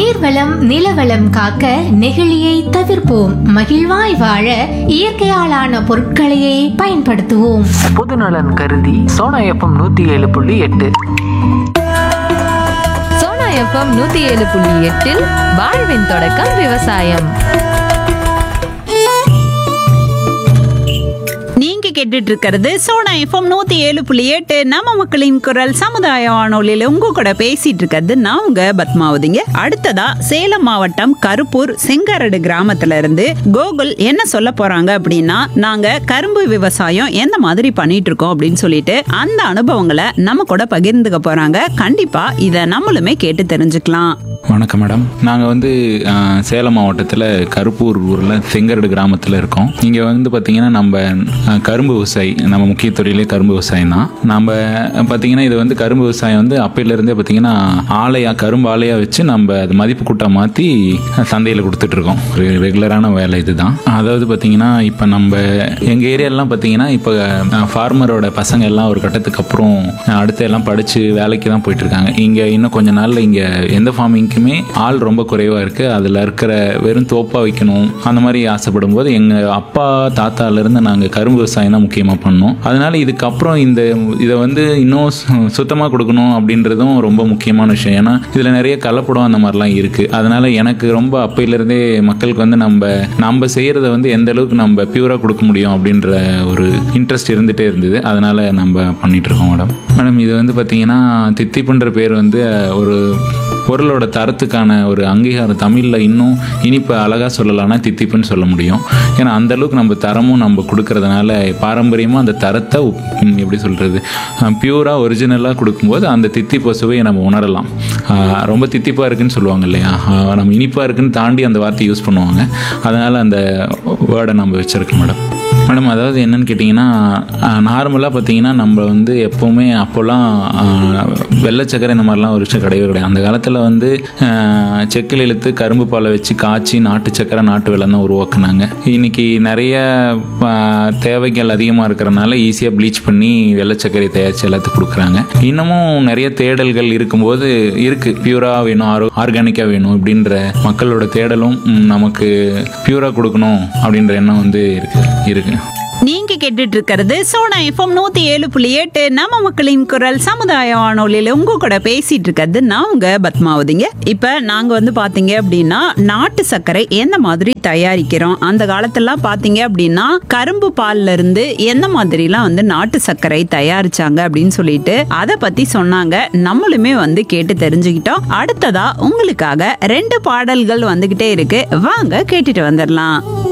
நீர்வளம் நிலவளம் காக்க நெகிழியை தவிர்ப்போம் மகிழ்வாய் வாழ இயற்கையாலான பொருட்களையே பயன்படுத்துவோம் பொதுநலன் கருதி சோனா எஃப்எம் நூத்தி ஏழு புள்ளி எட்டு சோனா எஃப்எம் நூத்தி ஏழு புள்ளி எட்டில் வாழ்வின் தொடக்கம் விவசாயம் நீங்க கேட்டுட்டு இருக்கிறது சோனா எஃப்எம் நூத்தி ஏழு புள்ளி எட்டு நம்ம மக்களின் குரல் சமுதாய வானொலியில உங்க கூட பேசிட்டு இருக்கிறது நான் உங்க பத்மாவதிங்க அடுத்ததா சேலம் மாவட்டம் கருப்பூர் செங்கரடு கிராமத்துல இருந்து கோகுல் என்ன சொல்ல போறாங்க அப்படின்னா நாங்க கரும்பு விவசாயம் எந்த மாதிரி பண்ணிட்டு இருக்கோம் அப்படின்னு சொல்லிட்டு அந்த அனுபவங்களை நம்ம கூட பகிர்ந்துக்க போறாங்க கண்டிப்பா இத நம்மளுமே கேட்டு தெரிஞ்சுக்கலாம் வணக்கம் மேடம் நாங்கள் வந்து அஹ், சேலம் மாவட்டத்தில் கருப்பூர் ஊரில் செங்கரடு கிராமத்தில் இருக்கோம் இங்கே வந்து பார்த்திங்கன்னா நம்ம அஹ், கரும்பு விவசாயி நம்ம முக்கிய தொழிலே கரும்பு விவசாயம் தான் நம்ம பார்த்திங்கன்னா இது வந்து கரும்பு விவசாயம் வந்து அப்பையிலேருந்தே பார்த்திங்கன்னா ஆலையா கரும்பு ஆலையாக வச்சு நம்ம அது மதிப்பு கூட்டாக மாற்றி சந்தையில் கொடுத்துட்ருக்கோம் ரெகுலரான வேலை இதுதான் அதாவது பார்த்திங்கன்னா இப்போ நம்ம எங்கள் ஏரியாலலாம் பார்த்திங்கன்னா இப்போ ஃபார்மரோட பசங்க எல்லாம் ஒரு கட்டத்துக்கு அப்புறம் அஹ், அடுத்து எல்லாம் படித்து வேலைக்கு தான் போயிட்டுருக்காங்க இங்கே இன்னும் கொஞ்ச நாளில் இங்கே எந்த ஃபார்மிங்க்குமே ஆள் ரொம்ப குறைவாக இருக்குது அதில் இருக்கிற வெறும் தோப்பாக வைக்கணும் அந்த மாதிரி ஆசைப்படும் போது எங்கள் அப்பா தாத்தாலேருந்து நாங்கள் கரும்பு விவசாயம் தான் முக்கியமாக பண்ணோம் அதனால இதுக்கப்புறம் இந்த இதை வந்து இன்னும் சுத்தமாக கொடுக்கணும் அப்படின்றதும் ரொம்ப முக்கியமான விஷயம் ஏன்னா இதில் நிறைய கலப்படம் அந்த மாதிரிலாம் இருக்குது அதனால எனக்கு ரொம்ப அப்பையிலேருந்தே மக்களுக்கு வந்து நம்ம நம்ம செய்கிறத வந்து எந்த அளவுக்கு நம்ம பியூராக கொடுக்க முடியும் அப்படின்ற ஒரு இன்ட்ரெஸ்ட் இருந்துகிட்டே இருந்தது அதனால நம்ம பண்ணிட்டு இருக்கோம் மேடம் மேடம் இது வந்து பார்த்தீங்கன்னா தித்திப்புன்ற பேர் வந்து ஒரு பொருளோட தரத்துக்கான ஒரு அங்கீகாரம் தமிழில் இன்னும் இனிப்பு அழகாக சொல்லலாம்னா தித்திப்புன்னு சொல்ல முடியும் ஏன்னா அந்த அளவுக்கு நம்ம தரமும் நம்ம கொடுக்கறதுனால பாரம்பரியமாக அந்த தரத்தை உப்- ம், எப்படி சொல்கிறது பியூராக ஒரிஜினலாக கொடுக்கும்போது அந்த தித்திப்பு சுவையை நம்ம உணரலாம் ஆஹ், ரொம்ப தித்திப்பாக இருக்குன்னு சொல்லுவாங்க இல்லையா ஆஹ், நம்ம இனிப்பாக இருக்குன்னு தாண்டி அந்த வார்த்தையை யூஸ் பண்ணுவாங்க அதனால் அந்த வேர்டை நம்ம வச்சுருக்கோம் மேடம் மேடம் அதாவது என்னன்னு கேட்டிங்கன்னா நார்மலாக பார்த்தீங்கன்னா நம்ம வந்து எப்போவுமே அப்போல்லாம் ஆஹ், வெள்ளை சக்கரை இந்த மாதிரிலாம் ஒரு விஷயம் கிடையவே கிடையாது அந்த காலத்தில் வந்து ஆஹ், செக்கில் இழுத்து கரும்பு பாலை வச்சு காய்ச்சி நாட்டு சக்கரை நாட்டு வெள்ளம் தான் உருவாக்குனாங்க இன்னைக்கு நிறைய ஆஹ், தேவைகள் அதிகமாக இருக்கிறனால ஈஸியாக ப்ளீச் பண்ணி வெள்ளை சர்க்கரை தயாரித்து எல்லாத்துக்கும் கொடுக்குறாங்க இன்னமும் நிறைய தேடல்கள் இருக்கும்போது இருக்குது பியூராக வேணும் ஆரோ ஆர்கானிக்காக வேணும் இப்படின்ற மக்களோட தேடலும் ம், நமக்கு பியூராக கொடுக்கணும் அப்படின்ற எண்ணம் வந்து இருக்கு இருக்கு நீங்க கேட்டுட்டு இருக்கிறது சோனா எஃப்எம் நூத்தி ஏழு புள்ளி எட்டு நம்ம மக்களின் குரல் சமுதாய வானொலியில உங்க கூட பேசிட்டு இருக்கிறது நான் உங்க பத்மாவதிங்க இப்ப நாங்க வந்து பாத்தீங்க அப்படின்னா நாட்டு சர்க்கரை எந்த மாதிரி தயாரிக்கிறோம் அந்த காலத்துலலாம் பாத்தீங்க அப்படின்னா கரும்பு பால்ல இருந்து எந்த மாதிரிலாம் வந்து நாட்டு சர்க்கரை தயாரிச்சாங்க அப்படின்னு சொல்லிட்டு அதை பத்தி சொன்னாங்க நம்மளுமே வந்து கேட்டு தெரிஞ்சுக்கிட்டோம் அடுத்ததா உங்களுக்காக ரெண்டு பாடல்கள் வந்துகிட்டே இருக்கு வாங்க கேட்டுட்டு வந்துடலாம்